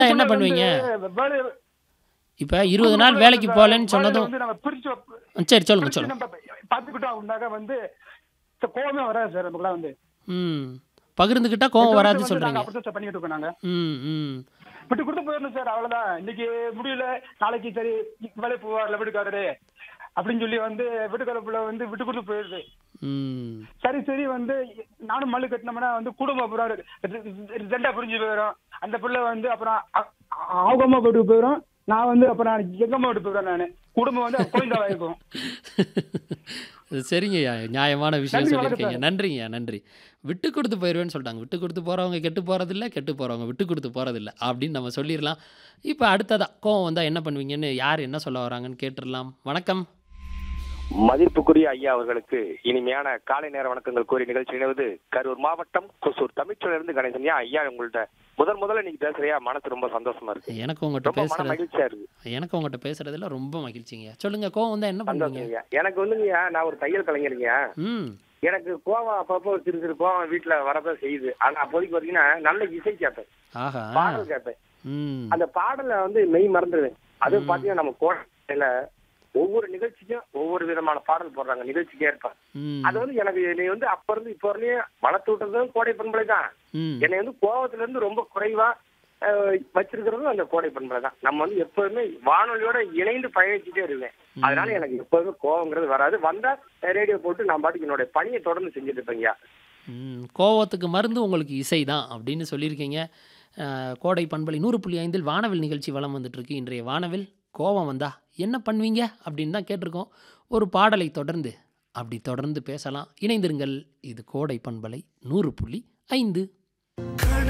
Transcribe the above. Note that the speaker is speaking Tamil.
என்ன பண்ணுவீங்க வேலை இப்போ இருபது நாள் வேலைக்கு போகலன்னு சொன்னதும் வந்து நம்ம பிரிச்சு ம், சரி சொல்லுங்க பிரிச்சு சொல்லுங்க நம்ம பார்த்துக்கிட்டோம் அப்படின்னாக்கா வந்து இந்த கோவமே வராது சார் நமக்குலாம் வந்து ம் பகிர்ந்துக்கிட்டா கோவம் வராது வந்து நாங்க சொல்கிறீங்க அப்படிதான் சார் பண்ணிட்டு இருக்கோம் நாங்க ம் ம் விட்டு கொடுத்து போயிடணும் சார் அவ்வளவுதான் இன்னைக்கு முடியல நாளைக்கு சரி வேலை போவார்ல வீட்டுக்காரரு அப்படின்னு சொல்லி வந்து வீட்டுக்கார பிள்ளை வந்து விட்டு கொடுத்து போயிடுது ம் சரி சரி வந்து நானும் மல்லு கட்டினோம்னா வந்து குடும்பம் அப்புறம் ரெண்டா புரிஞ்சு போயிடும் அந்த பிள்ளை வந்து அப்புறம் அ- அவங்க அம்மா வீட்டுக்கு போயிடும் நான் வந்து அப்புறம் எங்க அம்மா வீட்டுக்கு போயிடுவேன் நானு குடும்பம் வந்து கோயில்தான் இருக்கும் இது சரிங்கய்யா நியாயமான விஷயம் நன்றி, சொல்லியிருக்கீங்க நன்றிங்கய்யா நன்றி விட்டு கொடுத்து போயிடுவேன்னு சொல்லிட்டாங்க விட்டு கொடுத்து போகிறவங்க கெட்டு போகிறதில்ல கெட்டு போகிறவங்க விட்டு கொடுத்து போகிறதில்ல அப்படின்னு நம்ம சொல்லிடலாம் இப்போ அடுத்ததா கோவம் வந்தால் என்ன பண்ணுவீங்கன்னு யார் என்ன சொல்ல வராங்கன்னு கேட்டுடலாம் வணக்கம் மதிப்புக்குரிய ஐயா அவர்களுக்கு இனிமையான காலை நேர வணக்கங்கள் கூறி நிகழ்ச்சி நினைவது கரூர் மாவட்டம் கொசூர் தமிழ்ச்சோல இருந்து கணேசன் ஐயா ஐயா உங்கள்ட்ட முதல் முதல்ல நீங்க பேசுறியா மனசு ரொம்ப சந்தோஷமா இருக்கு எனக்கு உங்கள்கிட்ட ரொம்ப மன பேசுறது மகிழ்ச்சியா இருக்கு எனக்கு உங்கள்கிட்ட பேசுறதுல ரொம்ப மகிழ்ச்சிங்க சொல்லுங்க கோவம் வந்தால் என்ன சந்தோஷம் பண்ணுவீங்க ஐயா எனக்கு வந்துங்கய்யா நான் ஒரு தையல் கலைஞருங்க ம் எனக்கு கோவம் அப்பப்போ ஒரு சிறு சிறு கோவம் வீட்டுல வரதான் செய்யுது ஆனா அப்போதைக்கு பாத்தீங்கன்னா நல்ல இசை கேட்பேன் ஆஹா பாடல் கேட்பேன் ம் அந்த பாடல வந்து மெய் மறந்துடுவேன் அது பாத்தீங்கன்னா நம்ம கோடையில ஒவ்வொரு நிகழ்ச்சிக்கும் ஒவ்வொரு விதமான பாடல் போடுறாங்க நிகழ்ச்சிக்கு ஏற்ப ம் அது வந்து எனக்கு என்னை வந்து அப்ப இருந்து இப்ப வரையும் வளர்த்து விட்டதும் கோடை பண்பலை தான் ம் என்னை வந்து கோவத்துல இருந்து ரொம்ப குறைவா அஹ், வச்சிருக்கிறதும் அந்த கோடை பண்பலை தான் நம்ம வந்து எப்போதுமே வானொலியோட இணைந்து பயணிச்சுட்டே இருவேன் அதனால எனக்கு எப்போதுமே கோவங்கிறது வராது வந்தா ரேடியோ போட்டு நான் பாட்டுக்கு என்னோட பணியை தொடர்ந்து செஞ்சுட்டு இருப்பேங்க ம், கோவத்துக்கு மருந்து உங்களுக்கு இசை தான் அப்படின்னு சொல்லியிருக்கீங்க அஹ், கோடை பண்பலை நூறு புள்ளி ஐந்தில் வானவில் நிகழ்ச்சி வலம் வந்துட்டுருக்கு இன்றைய வானவில் கோவம் வந்தா என்ன பண்ணுவீங்க அப்படின்னு தான் கேட்டிருக்கோம் ஒரு பாடலை தொடர்ந்து அப்படி தொடர்ந்து பேசலாம் இணைந்திருங்கள் இது கோடை பண்பலை நூறு புள்ளி ஐந்து